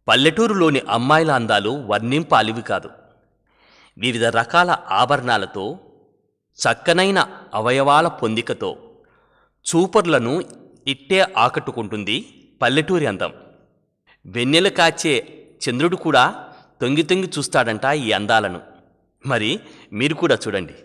పల్లెటూరులోని అమ్మాయిల అందాలు వర్ణింపాలివి కాదు వివిధ రకాల ఆభరణాలతో చక్కనైన అవయవాల పొందికతో చూపర్లను ఇట్టే ఆకట్టుకుంటుంది పల్లెటూరి అందం వెన్నెల కాచే చంద్రుడు కూడా తొంగి తొంగి చూస్తాడంట ఈ అందాలను మరి మీరు కూడా చూడండి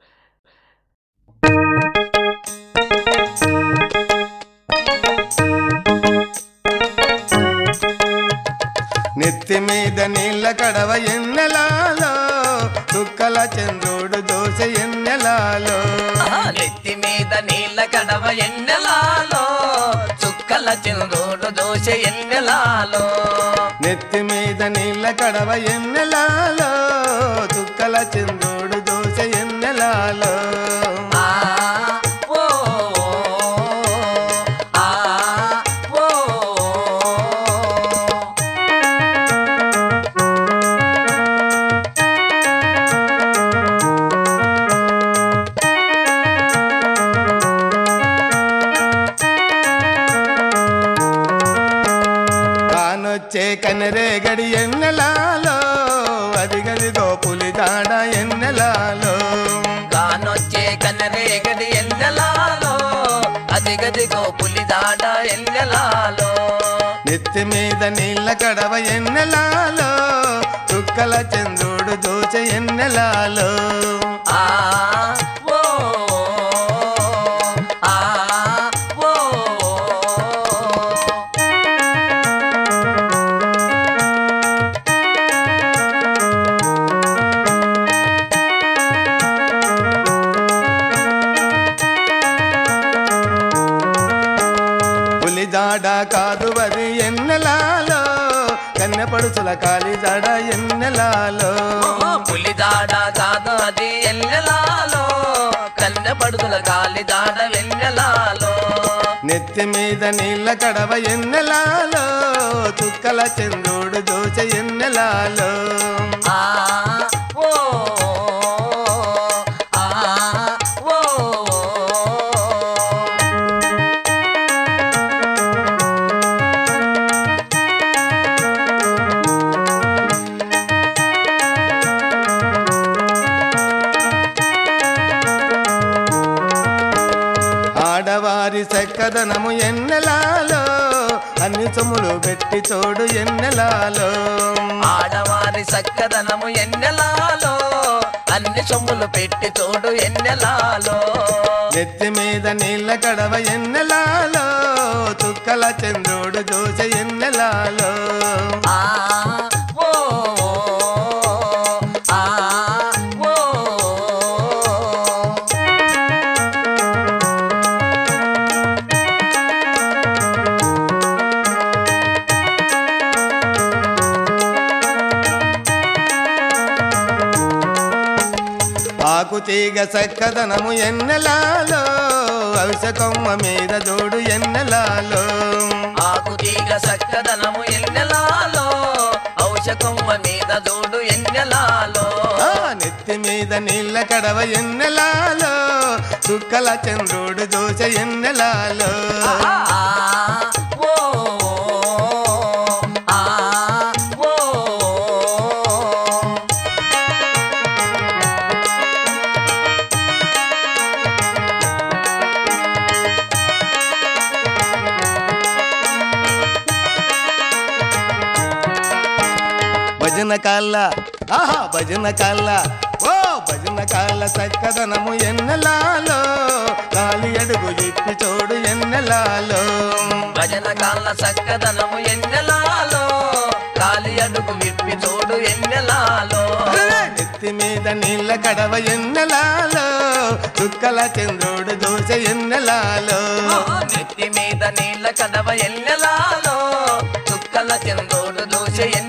నెత్తి మీద నీళ్ళ కడవ ఎన్నెలాలో చుక్కల చంద్రుడు దోశ ఎన్నెలాలో ఆహా, నెత్తి మీద నీళ్ళ కడవ ఎన్నెలాలో చుక్కల చంద్రుడు దోశ ఎన్నెలాలో నెత్తి మీద నీళ్ళ కడవ ఎన్నెలాలో చుక్కల చంద్రుడు దోశ ఎన్నెలాలో ఆ ఓ ఆ ఓ కానొచ్చే కనరేగడి ఎన్నెలాలో అది గదిగో పులి దాడ ఎన్నెలాలో కానొచ్చే కన్నరేగడి ఎన్నెలాలో అదిగదిగో పులిదాడ ఎన్నెలాలో నెత్తి మీద నీళ్ళ కడవ ఎన్నెలాలో చుక్కల చంద్రుడు దోచ ఎన్నెలాలో ఆ ఓ ఆ ఓ పులి దాడ కాదు అది ఎన్నెలాలో కన్నెపడుచుల కాలి దాడ ఎన్నెలాలో ఓ పులిదాడ కాదు అది ఎన్నెలాలో కన్నెపడుతుల గాలి దాడ వెన్నెలాలో నెత్తి మీద నీళ్ళ కడవ ఎన్నెలాలో చుక్కల చంద్రుడు దోచ ఎన్నెలాలో ఆ ఓ ఆ ఓ ఆడవారి చక్కదనము ఎన్నెలాలో అన్ని సొమ్ములు పెట్టి చోడు ఎన్నెలాలో ఆడవారి చక్కదనము ఎన్నెలాలో అన్ని సొమ్ములు పెట్టి తోడు ఎన్నెలాలో నెత్తి మీద నీళ్ళ కడవ ఎన్నెలాలో చుక్కల చంద్రుడు దోశ ఎన్నెలాలో ఆ ఓ ఆ ఓ ఆకు తీగ చక్కదనము ఎన్నెలాలో అవిసకొమ్మ మీద జోడు ఎన్నెలాలో ఆకు తీగ చక్కదనము ఎన్నెలాలో ఔషకొమ్మ మీద జోడు ఎన్నెలాలో ఆ నెత్తి మీద నీళ్ళ కడవ ఎన్నెలాలో చుక్కల చంద్రుడు దోశ ఎన్నెలాలో ఆ ఓ ఆ ఓ భజన కాళ్ళ ఆహా భజన కాళ్ళ ఓ భజన కాళ్ళ చక్కదనము ఎన్నెలాలో కాలి అడుగు ఇప్పి చోడు ఎన్నెలాలో భజన కాళ్ళ చక్కదనము ఎన్నెలాలో కాలి అడుగు విప్పి తోడు ఎన్నెలాలో నెత్తి మీద నీళ్ళ కడవ ఎన్నెలాలో చుక్కల చంద్రుడు దోశ ఎన్నెలాలో నెత్తి మీద నీళ్ళ కడవ ఎన్నెలాలో చుక్కల చంద్రుడు దోశ